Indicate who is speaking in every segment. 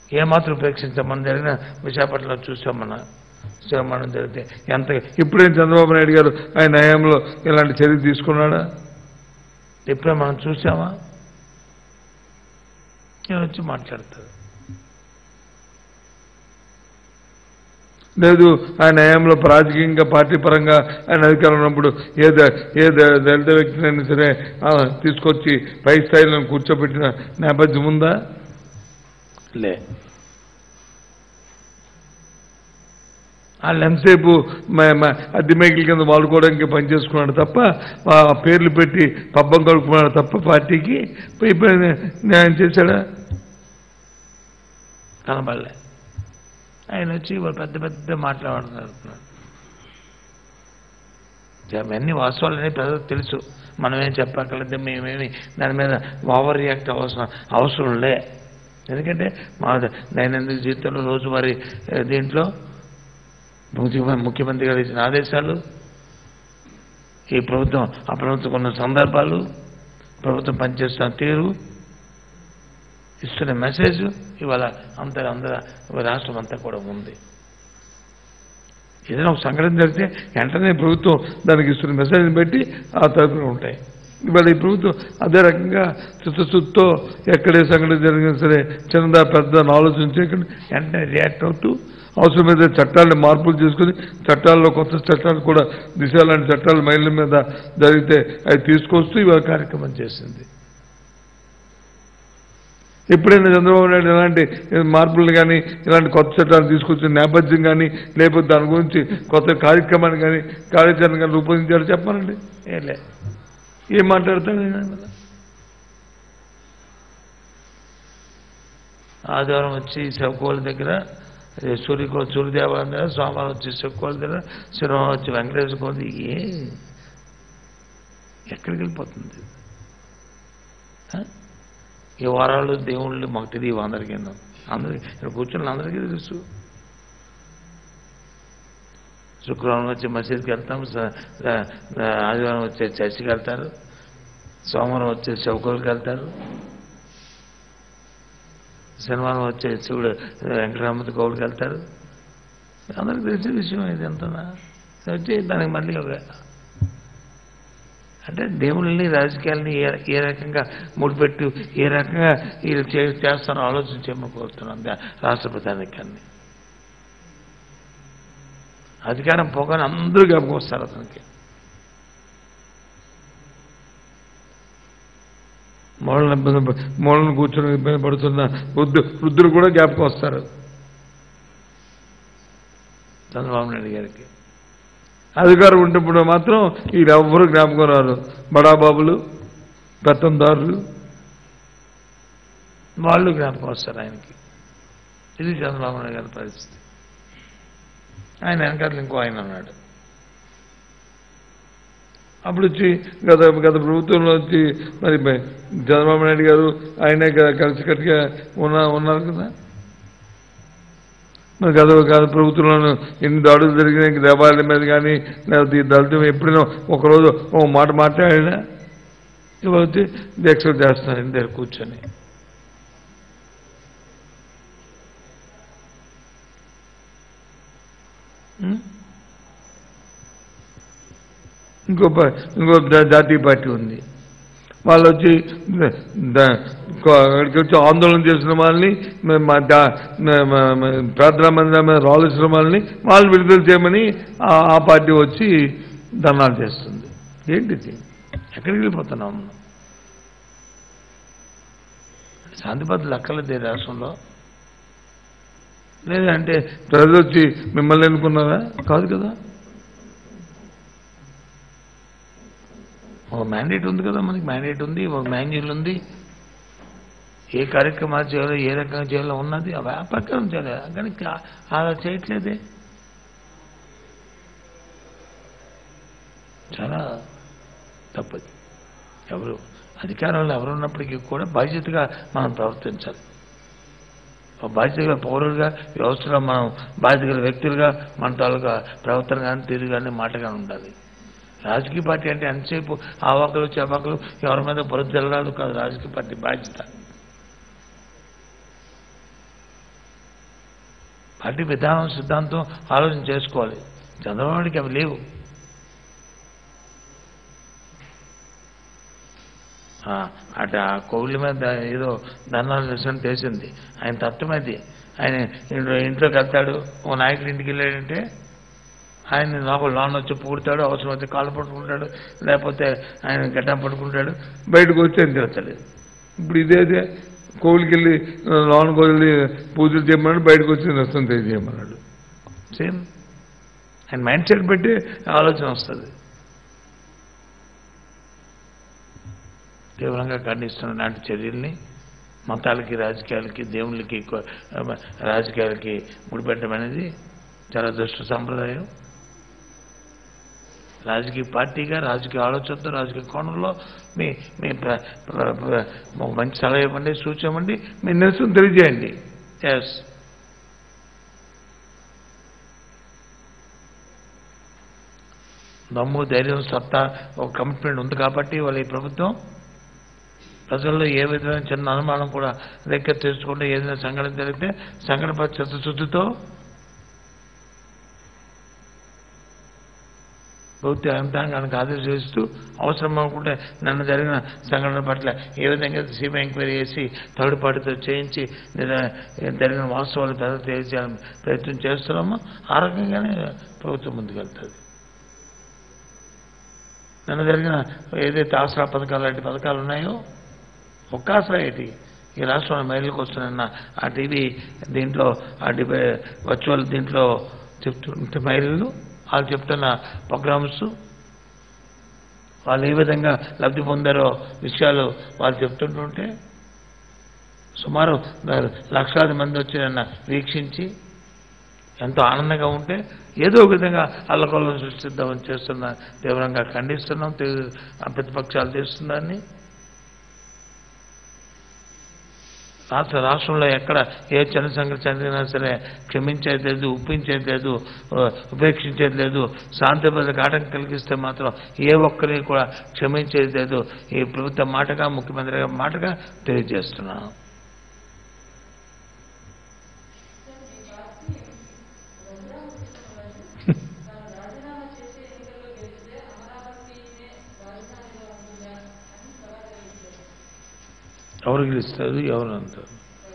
Speaker 1: ఏమాత్రం ఉపేక్షించాం మనం జరిగిన విశాఖపట్నంలో చూసాం మన శ్రమణం జరిగితే ఎంత ఇప్పుడేం చంద్రబాబు నాయుడు గారు ఆయన హయాంలో ఇలాంటి చర్య తీసుకున్నాడా ఎప్పుడే మనం చూసామా నేను వచ్చి మాట్లాడతారు లేదు ఆయన హయాంలో రాజకీయంగా పార్టీ పరంగా ఆయన అధికారం ఉన్నప్పుడు ఏ ద- ఏ ద- దళిత వ్యక్తినైనా సరే ఆ, తీసుకొచ్చి పై స్థాయిలో కూర్చోబెట్టిన నేపథ్యం ఉందా లే వాళ్ళు ఎంతసేపు మ- మ- అద్దె మేకల కింద వాడుకోవడానికి పనిచేసుకున్నాడు తప్ప ఆ పేర్లు పెట్టి పబ్బం కడుక్కున్నాడు తప్ప పార్టీకి పోయి పోయి న్యాయం చేశాడా కనబడలే ఆయన వచ్చి ఇవాళ పెద్ద పెద్ద మాట్లాడుతున్నారు అవన్నీ వాస్తవాలని ప్రజలకు తెలుసు మనమేం చెప్పక్కర్లేదు మేమేమి దాని మీద ఓవర్ రియాక్ట్ అవసరం అవసరం లే ఎందుకంటే మా దైనందిన జీవితంలో రోజువారీ ఏ, దీంట్లో ముఖ్యమంత్రి ముఖ్యమంత్రి గారు ఇచ్చిన ఆదేశాలు ఈ ప్రభుత్వం ఆ ప్రభుత్వం ఉన్న సందర్భాలు ప్రభుత్వం పనిచేస్తున్న తీరు ఇస్తున్న మెసేజ్ ఇవాళ అంత అందర రాష్ట్రం అంతా కూడా ఉంది ఏదైనా ఒక సంఘటన జరిగితే వెంటనే ప్రభుత్వం దానికి ఇస్తున్న మెసేజ్ని బట్టి ఆ తరపున ఉంటాయి ఇవాళ ఈ ప్రభుత్వం అదే రకంగా చిత్తశుద్ధితో ఎక్కడే సంఘటన జరిగినా సరే చిన్నదా పెద్ద ఆలోచించి వెంటనే రియాక్ట్ అవుతూ అవసరమైతే చట్టాలను మార్పులు చేసుకుని చట్టాల్లో కొత్త చట్టాలు కూడా దిశ లాంటి చట్టాలు మహిళల మీద జరిగితే అవి తీసుకొస్తూ ఇవాళ కార్యక్రమం చేసింది ఎప్పుడైనా చంద్రబాబు నాయుడు ఇలాంటి మార్పులు కానీ ఇలాంటి కొత్త చట్టాలు తీసుకొచ్చిన నేపథ్యం కానీ లేకపోతే దాని గురించి కొత్త కార్యక్రమాన్ని కానీ కార్యాచరణ కానీ రూపొందించారు చెప్పాలండి ఏలే ఏం మాట్లాడతాడు ఈయన మళ్ళా? ఆదివారం వచ్చి శవకోళ్ళ దగ్గర అదే సూర్యకో సూర్యదేవాలయం దగ్గర సోమవారం వచ్చి శవకోళ్ళ దగ్గర శనివారం వచ్చి వెంకటేశ్వర కోళ్ళ ఏ ఎక్కడికి వెళ్ళిపోతుంది ఆ? ఈ వారాలు దేవుళ్ళు మాకు తెలియవు అందరికీ అందరికి ఇక్కడ కూర్చున్న అందరికీ తెలుసు శుక్రవారం వచ్చి మసీద్కి వెళ్తాం స- ర- ర- ఆదివారం వచ్చే చర్చికి వెళ్తారు సోమవారం వచ్చే చౌకలకి వెళ్తారు శనివారం వచ్చే శివుడు వెంకటరామతి గౌడికి వెళ్తారు అందరికి తెలిసిన విషయం ఇది ఎంతనా వచ్చి దానికి మళ్ళీ ఒక అంటే దేవుళ్ళని రాజకీయాలని ఏ ఏ రకంగా ముడిపెట్టు ఏ రకంగా వీళ్ళు చే చేస్తారో ఆలోచించేమో కోరుతున్నాం దా- రాష్ట్ర ప్రధానికాన్ని అధికారం పోగానే అందరూ జ్ఞాపకం వస్తారు అతనికి మూలన ఇబ్బంది ప- మూలన కూర్చొని ఇబ్బంది పడుతున్న వృద్ధు వృద్ధులు కూడా జ్ఞాపకం వస్తారు చంద్రబాబు నాయుడు గారికి అధికారం ఉంటప్పుడు మాత్రం వీళ్ళెవ్వరూ జ్ఞాపకం రారు బడాబాబులు పెత్తందారులు వాళ్ళు జ్ఞాపకం వస్తారు ఆయనకి ఇది చంద్రబాబు నాయుడు గారి పరిస్థితి ఆయన వెనకాల ఇంకో ఆయన ఉన్నాడు అప్పుడు వచ్చి గత గత ప్రభుత్వంలో వచ్చి మరి బ- చంద్రబాబు నాయుడు గారు ఆయనే క- కలిసికట్టుగా ఉన్న ఉన్నారు కదా మరి గత గత ప్రభుత్వంలో ఎన్ని దాడులు జరిగినాయి దేవాలయం మీద కానీ లేకపోతే ఈ దళితం ఎప్పుడైనా ఒకరోజు ఒక మాట మాట్లాడినా ఇవాళ వచ్చి దీక్షలు చేస్తున్నారు ఇంటి దగ్గర కూర్చొని ఉం? ఇంకో ప- ఇంకో జా- జాతీయ పార్టీ ఉంది వాళ్ళు వచ్చి ద- ద- కొ- అక్కడికి వచ్చి ఆందోళన చేసిన వాళ్ళని మ- మా దా- మ- మ- మ- ప్రార్థనా మందిరం మీద రావాల్సిన వాళ్ళని వాళ్ళు విడుదల చేయమని ఆ ఆ పార్టీ వచ్చి ధర్నాలు చేస్తుంది ఏంటిది ఎక్కడికి వెళ్ళిపోతున్నాం మనం శాంతి భద్రతలు అక్కర్లేదు ఈ రాష్ట్రంలో లేదంటే ప్రజలు వచ్చి మిమ్మల్ని ఎన్నుకున్నారా కాదు కదా ఒక మ్యాండేట్ ఉంది కదా మనకి మ్యాండేట్ ఉంది ఒక మాన్యువల్ ఉంది ఏ కార్యక్రమాలు చేయాలో ఏ రకంగా చేయాలో ఉన్నది ఆ ప్రకారం చేయాలి కానీ కా- అలా చేయట్లేదే చాలా తప్పది ఎవరు అధికారంలో ఎవరు ఉన్నప్పటికీ కూడా బాధ్యతగా మనం ప్రవర్తించాలి ఒక బాధ్యతగా పౌరులుగా వ్యవస్థలో మనం బాధ్యత గల వ్యక్తులుగా మన తాలూకా ప్రవర్తన కానీ తీరు కానీ మాట కానీ ఉండాలి రాజకీయ పార్టీ అంటే ఎంతసేపు ఆవాకులు చెవాకులు ఎవరి మీద బురద జల్లడాలు కాదు రాజకీయ పార్టీ బాధ్యత పార్టీ విధానం సిద్ధాంతం ఆలోచన చేసుకోవాలి చంద్రబాబు నాయుడికి అవి లేవు ఆ, అటు ఆ కోవిల మీద ఏదో ధర్నాలు రిసెంట్ చేసింది ఆయన తత్వం అది ఆయన ఇంట్లో ఇంట్లోకి వెళ్తాడు ఓ నాయకుడి ఇంటికి వెళ్ళాడంటే ఆయన లోపల లోన్ వచ్చి పూడతాడు అవసరమైతే కాళ్ళు పట్టుకుంటాడు లేకపోతే ఆయన గడ్డ పట్టుకుంటాడు బయటకు వచ్చి ఆయన తిరుగుతాడు ఇప్పుడు ఇదేదే కోవిలికి వెళ్ళి లోన్కి వెళ్ళి పూజలు చేయమన్నాడు బయటకు వచ్చి నష్టం తెలియజేయమన్నాడు సేమ్ ఆయన మైండ్ సెట్ పెట్టి ఆలోచన వస్తుంది తీవ్రంగా ఖండిస్తున్న నాటి చర్యల్ని మతాలకి రాజకీయాలకి దేవుళ్ళకి ఎక్కువ, ఆ, రాజకీయాలకి ముడిపెట్టడం అనేది చాలా దుష్ట సంప్రదాయం రాజకీయ పార్టీగా రాజకీయ ఆలోచనతో రాజకీయ కోణంలో మీ మీ ప్ర- ప్ర- ప్ర- ఒక మంచి సలహా ఇవ్వండి సూచన ఇవ్వండి మీ నిరసన తెలియజేయండి ఎస్ దమ్ము ధైర్యం సత్తా ఒక కమిట్మెంట్ ఉంది కాబట్టి వాళ్ళ ఈ ప్రభుత్వం ప్రజల్లో ఏ విధమైన చిన్న అనుమానం కూడా రేకెత్తేసుకుంటే ఏదైనా సంఘటన జరిగితే సంఘటన చిత్తశుద్ధితో ప్రభుత్వ యంత్రాంగానికి ఆదేశిస్తూ అవసరం అనుకుంటే నిన్న జరిగిన సంఘటన పట్ల ఏ విధంగా సిబిఐ ఎంక్వైరీ చేసి థర్డ్ పార్టీతో చేయించి నిజ- జరిగిన వాస్తవాలు పెద్ద తెలియజేయాలని ప్రయత్నం చేస్తున్నామో ఆ రకంగానే ప్రభుత్వం ముందుకెళ్తుంది నిన్న జరిగిన ఏదైతే ఆసరా పథకాలు లాంటి పథకాలు ఉన్నాయో ఒక్క ఆసరా ఏంటి ఈ రాష్ట్రంలో మహిళలకు వస్తున్న ఆ టీవీ దీంట్లో ఆ డిబే వర్చువల్ దీంట్లో చెప్తుంటే మహిళలు వాళ్ళు చెప్తున్న ప్రోగ్రామ్స్ వాళ్ళు ఏ విధంగా లబ్ధి పొందారో విషయాలు వాళ్ళు చెప్తుంటుంటే సుమారు లక్షలాది మంది వచ్చి నన్ను వీక్షించి ఎంతో ఆనందంగా ఉంటే ఏదో ఒక విధంగా అల్లకొల్లం సృష్టిద్దామని చేస్తున్న తీవ్రంగా ఖండిస్తున్నాం తీ- ఆ ప్రతిపక్షాలు చేస్తుందాన్ని రాష్ట్ర రాష్ట్రంలో ఎక్కడ ఏ చిన్న సంగతి చెందినా సరే క్షమించేది లేదు ఉప్పించేది లేదు ఆ, ఉపేక్షించేది లేదు శాంతి భద్రతకు ఆటంకం కలిగిస్తే మాత్రం ఏ ఒక్కరిని కూడా క్షమించేది లేదు ఈ ప్రభుత్వ మాటగా ముఖ్యమంత్రి గారి మాటగా తెలియజేస్తున్నాను ఎవరు గెలుస్తారు ఎవరు అంటారు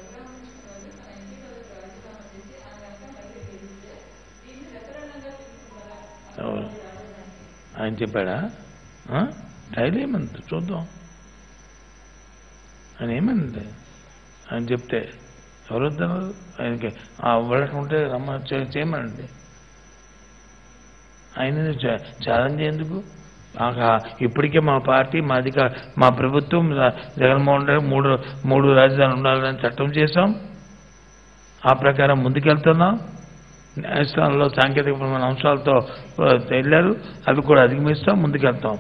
Speaker 1: ఎవరు ఆయన చెప్పాడా ఆ? డైలీ ఏమంత చూద్దాం ఆయన ఏమంది ఆయన చెప్తే ఎవరు వద్దన్నారు ఆయనకి ఆ వెళ్ళకుంటే రమ్మ చే- చేయమనండి ఆయన ఛాలెంజ్ ఎందుకు మాకు ఇప్పటికే మా పార్టీ మా అధికార మా ప్రభుత్వం రా- జగన్మోహన్ రెడ్డి మూడు మూడు రాజధానులు ఉండాలని చట్టం చేశాం ఆ ప్రకారం ముందుకెళ్తున్నాం న్యాయస్థానంలో సాంకేతికపరమైన అంశాలతో ఆ, వెళ్ళారు అవి కూడా అధిగమిస్తాం ముందుకెళ్తాం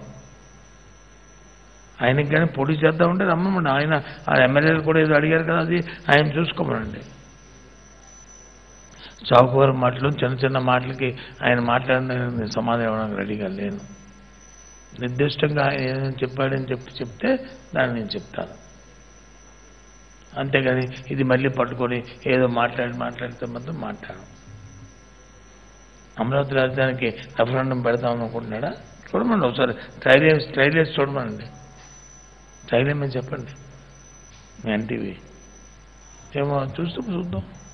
Speaker 1: ఆయనకి కానీ పోటీ చేద్దామంటే రమ్మమండి ఆయన ఆ ఎమ్మెల్యేలు కూడా ఏదో అడిగారు కదా అది ఆయన చూసుకోమనండి చౌకవరం మాటలు చిన్న చిన్న మాటలకి ఆయన మాట్లాడిన నేను సమాధానం ఇవ్వడానికి రెడీగా లేను నిర్దిష్టంగా ఆయన ఏదైనా చెప్పాడని చెప్పి చెప్తే దాన్ని నేను చెప్తాను అంతేగాని ఇది మళ్ళీ పట్టుకొని ఏదో మాట్లాడి మాట్లాడితే మాత్రం మాట్లాడను అమరావతి రాజధానికి రెఫరెండం పెడదాం అనుకుంటున్నాడా చూడమండి ఒకసారి ట్రైల్ వేసి ట్రైల్ వేసి చూడమనండి ట్రైల్ ఏమని చెప్పండి మీ ఎన్టీవీ ఏమో చూస్తూ చూద్దాం